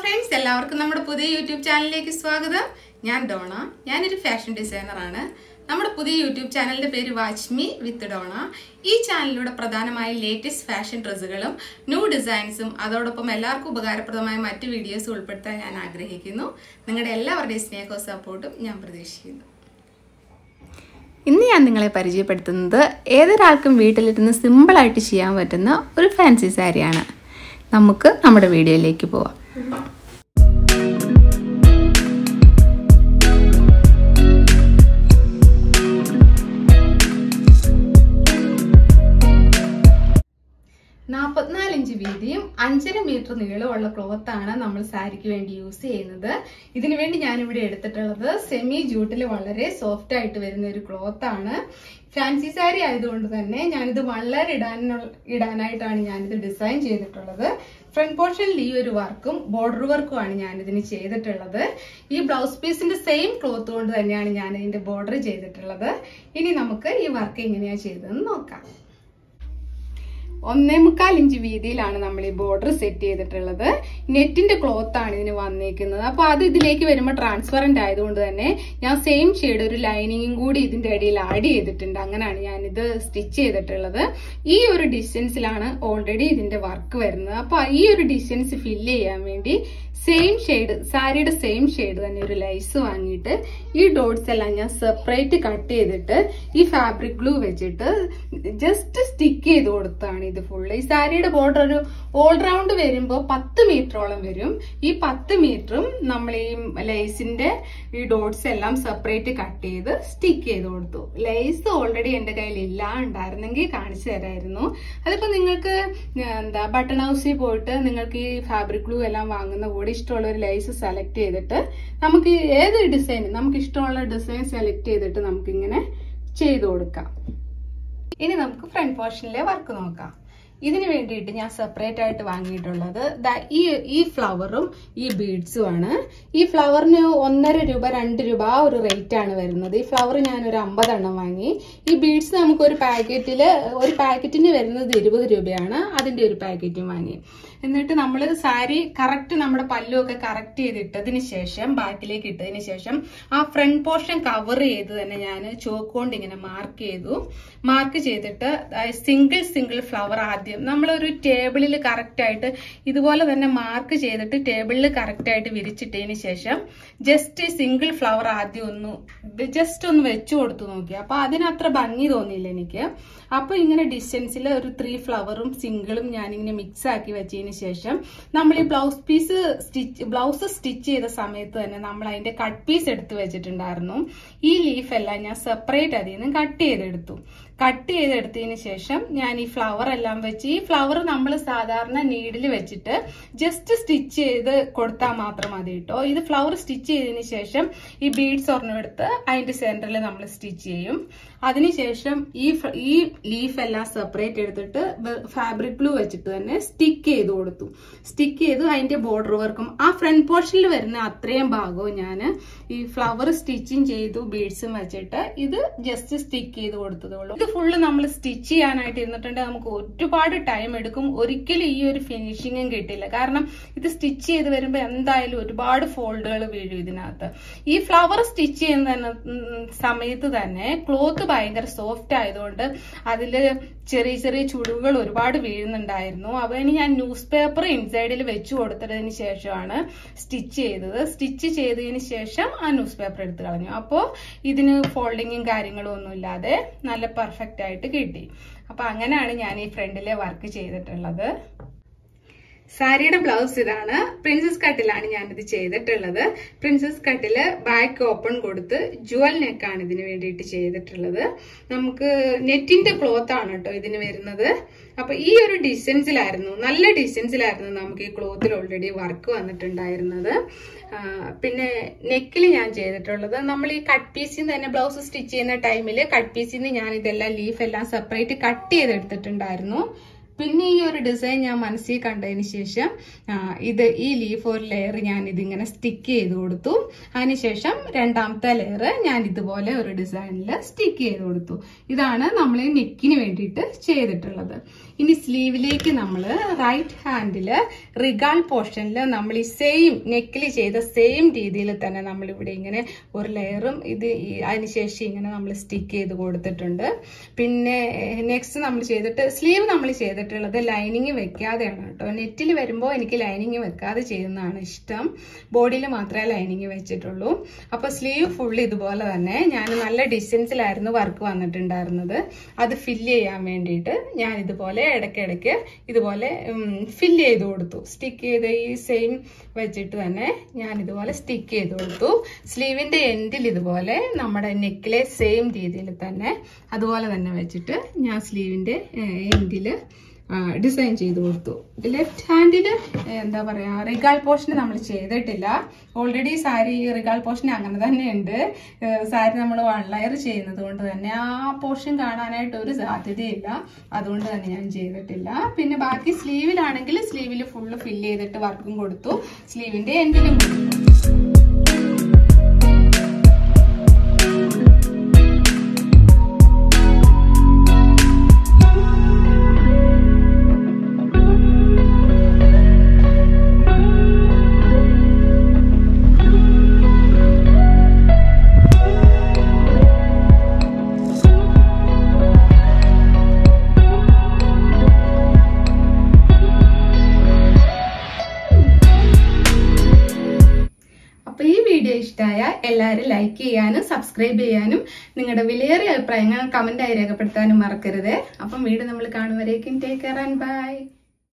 friends എല്ലാവർക്കും നമ്മുടെ പുതിയ യൂട്യൂബ് ചാനലിലേക്ക് സ്വാഗതം ഞാൻ ഡോണ ഞാനൊരു ഫാഷൻ ഡിസൈനറാണ് നമ്മുടെ പുതിയ യൂട്യൂബ് ചാനലിന്റെ പേര് വാച്ച് മീ വിത്ത് ഡോണ ഈ ചാനലിലൂടെ പ്രധാനമായും ലേറ്റസ്റ്റ് ഫാഷൻ ഡ്രസ്സുകളും ന്യൂ ഡിസൈൻസും അതോടൊപ്പം എല്ലാവർക്കും ഉപകാരപ്രദമായ മറ്റ് വീഡിയോസും ഉൾപ്പെടുത്താൻ ഞാൻ ആഗ്രഹിക്കുന്നു നിങ്ങളുടെ എല്ലാവരുടെയും സ്നേഹവും സപ്പോർട്ടും ഞാൻ പ്രതീക്ഷിക്കുന്നു ഇന്ന് ഞാൻ നിങ്ങളെ പരിചയപ്പെടുത്തുന്നത് ഏതൊരാൾക്കും വീട്ടിലിരുന്ന് സിമ്പിളായിട്ട് ചെയ്യാൻ പറ്റുന്ന ഒരു ഫാൻസി സാരിയാണ് നമുക്ക് നമ്മുടെ വീഡിയോയിലേക്ക് പോവാം നാൽപ്പത്തിനാല് ഇഞ്ച് വീതിയും അഞ്ചര മീറ്റർ നീളമുള്ള ക്ലോത്ത് ആണ് നമ്മൾ സാരിക്ക് വേണ്ടി യൂസ് ചെയ്യുന്നത് ഇതിനു വേണ്ടി ഞാനിവിടെ എടുത്തിട്ടുള്ളത് സെമി ജൂട്ടിൽ വളരെ സോഫ്റ്റ് ആയിട്ട് വരുന്ന ഒരു ക്ലോത്ത് ആണ് ഫാൻസി സാരി ആയതുകൊണ്ട് തന്നെ ഞാനിത് വളരെ ഇടാനുള്ള ഇടാനായിട്ടാണ് ഞാനിത് ഡിസൈൻ ചെയ്തിട്ടുള്ളത് ഫ്രണ്ട് പോർഷനിൽ ഈ ഒരു വർക്കും ബോർഡർ വർക്കും ആണ് ഞാനിതിന് ചെയ്തിട്ടുള്ളത് ഈ ബ്ലൗസ് പീസിന്റെ സെയിം ക്ലോത്ത് കൊണ്ട് തന്നെയാണ് ഞാൻ ഇതിന്റെ ബോർഡർ ചെയ്തിട്ടുള്ളത് ഇനി നമുക്ക് ഈ വർക്ക് എങ്ങനെയാ ചെയ്തതെന്ന് നോക്കാം ഒന്നേ മുക്കാൽ ഇഞ്ച് വീതിയിലാണ് നമ്മൾ ഈ ബോർഡർ സെറ്റ് ചെയ്തിട്ടുള്ളത് നെറ്റിന്റെ ക്ലോത്ത് ആണ് ഇതിന് വന്നിരിക്കുന്നത് അപ്പൊ അത് ഇതിലേക്ക് വരുമ്പോൾ ട്രാൻസ്പെറന്റ് ആയതുകൊണ്ട് തന്നെ ഞാൻ സെയിം ഷെയ്ഡ് ഒരു ലൈനിങ്ങും കൂടി ഇതിന്റെ ഇടയിൽ ആഡ് ചെയ്തിട്ടുണ്ട് അങ്ങനെയാണ് ഞാൻ ഇത് സ്റ്റിച്ച് ചെയ്തിട്ടുള്ളത് ഈ ഒരു ഡിസ്റ്റൻസിലാണ് ഓൾറെഡി ഇതിന്റെ വർക്ക് വരുന്നത് അപ്പൊ ഈ ഒരു ഡിസ്റ്റൻസ് ഫില്ല് ചെയ്യാൻ വേണ്ടി സെയിം ഷെയ്ഡ് സാരിയുടെ സെയിം ഷെയ്ഡ് തന്നെ ഒരു ലൈസ് വാങ്ങിയിട്ട് ഈ ഡോട്ട്സ് എല്ലാം ഞാൻ സെപ്പറേറ്റ് കട്ട് ചെയ്തിട്ട് ഈ ഫാബ്രിക് ഗ്ലൂ വെച്ചിട്ട് ജസ്റ്റ് സ്റ്റിക്ക് ചെയ്ത് കൊടുത്താണ് ഇത് ഫുള്ള് ഈ സാരിയുടെ ബോർഡർ ഒരു ഓൾ റൗണ്ട് വരുമ്പോൾ പത്ത് മീറ്ററോളം വരും ഈ പത്ത് മീറ്ററും നമ്മൾ ഈ ലേസിന്റെ ഈ ഡോട്ട്സ് എല്ലാം സെപ്പറേറ്റ് കട്ട് ചെയ്ത് സ്റ്റിക്ക് ചെയ്ത് കൊടുത്തു ലേസ് ഓൾറെഡി എന്റെ കയ്യിൽ ഇല്ല ഉണ്ടായിരുന്നെങ്കിൽ കാണിച്ചു തരായിരുന്നു അതിപ്പോ നിങ്ങൾക്ക് എന്താ ബട്ടൺ ഹൗസിൽ പോയിട്ട് നിങ്ങൾക്ക് ഈ ഫാബ്രിക് ഗ്ലൂ എല്ലാം വാങ്ങുന്ന കൂടി ഇഷ്ടമുള്ള ഒരു ലൈസ് സെലക്ട് ചെയ്തിട്ട് നമുക്ക് ഏത് ഡിസൈൻ നമുക്ക് ഇഷ്ടമുള്ള ഡിസൈൻ സെലക്ട് ചെയ്തിട്ട് നമുക്ക് ഇങ്ങനെ ചെയ്തു കൊടുക്കാം ഇനി നമുക്ക് ഫ്രണ്ട് പോർഷനിലെ വർക്ക് നോക്കാം ഇതിന് വേണ്ടിയിട്ട് ഞാൻ സെപ്പറേറ്റ് ആയിട്ട് വാങ്ങിയിട്ടുള്ളത് ഈ ഈ ഫ്ലവറും ഈ ബീഡ്സും ആണ് ഈ ഫ്ലവറിന് ഒന്നര രൂപ രണ്ട് രൂപ ആ ഒരു റേറ്റ് ആണ് വരുന്നത് ഈ ഫ്ലവർ ഞാൻ ഒരു അമ്പതെണ്ണം വാങ്ങി ഈ ബീഡ്സ് നമുക്ക് ഒരു പാക്കറ്റിൽ ഒരു പാക്കറ്റിന് വരുന്നത് ഇരുപത് രൂപയാണ് അതിന്റെ ഒരു പാക്കറ്റും വാങ്ങി എന്നിട്ട് നമ്മൾ സാരി കറക്റ്റ് നമ്മുടെ പല്ലുമൊക്കെ കറക്റ്റ് ചെയ്തിട്ടതിന് ശേഷം ബാക്കിലേക്ക് ഇട്ടതിന് ശേഷം ആ ഫ്രണ്ട് പോർഷൻ കവർ ചെയ്ത് തന്നെ ഞാൻ ചോക്ക് കൊണ്ട് ഇങ്ങനെ മാർക്ക് ചെയ്തു മാർക്ക് ചെയ്തിട്ട് സിംഗിൾ സിംഗിൾ ഫ്ലവർ ആദ്യം നമ്മളൊരു ടേബിളിൽ കറക്റ്റ് ആയിട്ട് ഇതുപോലെ തന്നെ മാർക്ക് ചെയ്തിട്ട് ടേബിളിൽ കറക്റ്റ് ആയിട്ട് വിരിച്ചിട്ടതിന് ശേഷം ജസ്റ്റ് സിംഗിൾ ഫ്ലവർ ആദ്യം ഒന്ന് ജസ്റ്റ് ഒന്ന് വെച്ചു കൊടുത്തു നോക്കി അപ്പൊ അതിനത്ര ഭംഗി തോന്നിയില്ല എനിക്ക് അപ്പൊ ഇങ്ങനെ ഡിസ്റ്റൻസിൽ ഒരു ത്രീ ഫ്ലവറും സിംഗിളും ഞാനിങ്ങനെ മിക്സ് ആക്കി വെച്ചതിന് ശേഷം നമ്മൾ ഈ blouse piece stitch blouse stitch ചെയ്ത സമയത്ത് തന്നെ നമ്മൾ അതിന്റെ കട്ട് പീസ് എടുത്ത് വെച്ചിട്ടുണ്ടായിരുന്നു ഈ ലീഫ് എല്ലാം ഞാൻ സെപ്പറേറ്റ് അതിൽ നിന്ന് കട്ട് ചെയ്തെടുത്തു കട്ട് ചെയ്തെടുത്തതിന് ശേഷം ഞാൻ ഈ ഫ്ലവർ എല്ലാം വെച്ച് ഈ ഫ്ലവർ നമ്മൾ സാധാരണ നീഡിൽ വെച്ചിട്ട് ജസ്റ്റ് സ്റ്റിച്ച് ചെയ്ത് കൊടുത്താൽ മാത്രം മതി കേട്ടോ ഇത് ഫ്ലവർ സ്റ്റിച്ച് ചെയ്തതിന് ശേഷം ഈ ബീഡ്സ് ഒരെണ്ണം എടുത്ത് അതിന്റെ സെന്ററിൽ നമ്മൾ സ്റ്റിച്ച് ചെയ്യും അതിനുശേഷം ഈ ഈ ലീഫ് എല്ലാം സെപ്പറേറ്റ് എടുത്തിട്ട് ഫാബ്രിക് ഗ്ലൂ വെച്ചിട്ട് തന്നെ സ്റ്റിക്ക് ചെയ്ത് കൊടുത്തു സ്റ്റിക്ക് ചെയ്ത് അതിന്റെ ബോർഡർ വർക്കും ആ ഫ്രണ്ട് പോർഷനിൽ വരുന്ന അത്രയും ഭാഗവും ഞാൻ ഈ ഫ്ലവർ സ്റ്റിച്ചിങ് ചെയ്തു ബീഡ്സും വെച്ചിട്ട് ഇത് ജസ്റ്റ് സ്റ്റിക്ക് ചെയ്ത് കൊടുത്തതേ ഉള്ളൂ ഇത് ഫുള്ള് നമ്മൾ സ്റ്റിച്ച് ചെയ്യാനായിട്ട് ഇരുന്നിട്ടുണ്ടെങ്കിൽ നമുക്ക് ഒരുപാട് ടൈം എടുക്കും ഒരിക്കലും ഈ ഒരു ഫിനിഷിങ്ങും കിട്ടില്ല കാരണം ഇത് സ്റ്റിച്ച് ചെയ്ത് വരുമ്പോൾ എന്തായാലും ഒരുപാട് ഫോൾഡുകൾ വീഴും ഇതിനകത്ത് ഈ ഫ്ലവർ സ്റ്റിച്ച് ചെയ്യുന്ന സമയത്ത് തന്നെ ക്ലോത്ത് ഭയങ്കര സോഫ്റ്റ് ആയതുകൊണ്ട് അതില് ചെറിയ ചെറിയ ചുളിവുകൾ ഒരുപാട് വീഴുന്നുണ്ടായിരുന്നു അവന് ഞാൻ ന്യൂസ് പേപ്പർ ഇൻസൈഡിൽ വെച്ചു കൊടുത്തതിന് ശേഷമാണ് സ്റ്റിച്ച് ചെയ്തത് സ്റ്റിച്ച് ചെയ്തതിന് ശേഷം ആ ന്യൂസ് പേപ്പർ എടുത്ത് കളഞ്ഞു അപ്പോൾ ഇതിന് ഫോൾഡിങ്ങും കാര്യങ്ങളും ഒന്നും ഇല്ലാതെ നല്ല പെർഫെക്റ്റ് ആയിട്ട് കിട്ടി അപ്പൊ അങ്ങനെയാണ് ഞാൻ ഈ ഫ്രണ്ടിലെ വർക്ക് ചെയ്തിട്ടുള്ളത് സാരിയുടെ ബ്ലൗസ് ഇതാണ് പ്രിൻസസ് കട്ടിലാണ് ഞാനിത് ചെയ്തിട്ടുള്ളത് പ്രിൻസസ് കട്ടില് ബാക്ക് ഓപ്പൺ കൊടുത്ത് ജുവൽ നെക്കാണ് ഇതിന് വേണ്ടിയിട്ട് ചെയ്തിട്ടുള്ളത് നമുക്ക് നെറ്റിന്റെ ക്ലോത്ത് ആണ് കേട്ടോ ഇതിന് വരുന്നത് അപ്പൊ ഈ ഒരു ഡിസ്റ്റൻസിലായിരുന്നു നല്ല ഡിസ്റ്റൻസിലായിരുന്നു നമുക്ക് ഈ ക്ലോത്തിൽ ഓൾറെഡി വർക്ക് വന്നിട്ടുണ്ടായിരുന്നത് പിന്നെ നെക്കിൽ ഞാൻ ചെയ്തിട്ടുള്ളത് നമ്മൾ ഈ കട്ട് പീസിൽ നിന്ന് തന്നെ ബ്ലൗസ് സ്റ്റിച്ച് ചെയ്യുന്ന ടൈമിൽ കട്ട് പീസിൽ നിന്ന് ഞാൻ ഇതെല്ലാം ലീഫ് എല്ലാം സെപ്പറേറ്റ് കട്ട് ചെയ്തെടുത്തിട്ടുണ്ടായിരുന്നു പിന്നെ ഈ ഒരു ഡിസൈൻ ഞാൻ മനസ്സിൽ കണ്ടതിന് ശേഷം ആ, ഇത് ഈ ലീഫ് ഒരു ലെയർ ഞാൻ ഇതിങ്ങനെ സ്റ്റിക്ക് ചെയ്ത് കൊടുത്തു അതിനുശേഷം രണ്ടാമത്തെ ലെയർ ഞാൻ ഇതുപോലെ ഒരു ഡിസൈനിൽ സ്റ്റിക്ക് ചെയ്ത് കൊടുത്തു ഇതാണ് നമ്മൾ ഈ നെക്കിന് വേണ്ടിയിട്ട് ചെയ്തിട്ടുള്ളത് ഇനി സ്ലീവിലേക്ക് നമ്മൾ റൈറ്റ് ഹാൻഡിൽ റിഗാൾ പോർഷനിൽ നമ്മൾ ഈ സെയിം നെക്കിൽ ചെയ്ത സെയിം രീതിയിൽ തന്നെ നമ്മൾ ഇവിടെ ഇങ്ങനെ ഒരു ലെയറും ഇത് ഈ- അതിനുശേഷം ഇങ്ങനെ നമ്മൾ സ്റ്റിക്ക് ചെയ്ത് കൊടുത്തിട്ടുണ്ട് പിന്നെ നെക്സ്റ്റ് നമ്മൾ ചെയ്തിട്ട് സ്ലീവ് നമ്മൾ ചെയ്തിട്ടുള്ളത് ലൈനിങ് വെക്കാതെയാണ് കേട്ടോ നെറ്റിൽ വരുമ്പോൾ എനിക്ക് ലൈനിങ് വെക്കാതെ ചെയ്യുന്നതാണ് ഇഷ്ടം ബോഡിയിൽ മാത്രമേ ലൈനിങ് വെച്ചിട്ടുള്ളൂ അപ്പോൾ സ്ലീവ് ഫുൾ ഇതുപോലെ തന്നെ ഞാൻ നല്ല ഡിസ്റ്റൻസിലായിരുന്നു വർക്ക് വന്നിട്ടുണ്ടായിരുന്നത് അത് ഫില്ല് ചെയ്യാൻ വേണ്ടിയിട്ട് ഞാൻ ഇതുപോലെ ഇടയ്ക്കിടയ്ക്ക് ഇതുപോലെ ഫില്ല് ചെയ്ത് കൊടുത്തു സ്റ്റിക്ക് ചെയ്ത് ഈ സെയിം വെച്ചിട്ട് തന്നെ ഞാൻ ഇതുപോലെ സ്റ്റിക്ക് ചെയ്ത് കൊടുത്തു സ്ലീവിന്റെ എൻഡിൽ ഇതുപോലെ നമ്മുടെ നെക്കിലെ സെയിം രീതിയിൽ തന്നെ അതുപോലെ തന്നെ വെച്ചിട്ട് ഞാൻ സ്ലീവിന്റെ എൻഡിൽ ഡിസൈൻ ചെയ്ത് കൊടുത്തു ലെഫ്റ്റ് ഹാൻഡിൽ എന്താ പറയാ റിഗാൾ പോർഷൻ നമ്മൾ ചെയ്തിട്ടില്ല ഓൾറെഡി സാരി റിഗാൾ പോർഷൻ അങ്ങനെ തന്നെ ഉണ്ട് സാരി നമ്മൾ വൺ ലെയർ ചെയ്യുന്നത് കൊണ്ട് തന്നെ ആ പോർഷൻ കാണാനായിട്ട് ഒരു സാധ്യതയില്ല അതുകൊണ്ട് തന്നെ ഞാൻ ചെയ്തിട്ടില്ല പിന്നെ ബാക്കി സ്ലീവിലാണെങ്കിൽ സ്ലീവിൽ ഫുള്ള് ഫില്ല് ചെയ്തിട്ട് വർക്കും കൊടുത്തു സ്ലീവിന്റെ എൻഡിലും കൊടുത്തു അപ്പൊ ഈ വീഡിയോ ഇഷ്ടമായ എല്ലാവരും ലൈക്ക് ചെയ്യാനും സബ്സ്ക്രൈബ് ചെയ്യാനും നിങ്ങളുടെ വിലയേറിയ അഭിപ്രായങ്ങൾ കമന്റ് ആയി രേഖപ്പെടുത്താനും മറക്കരുത് അപ്പം വീഡിയോ നമ്മൾ കാണുവരേക്കും ടേക്ക് കെയർ ആൻഡ് ബൈ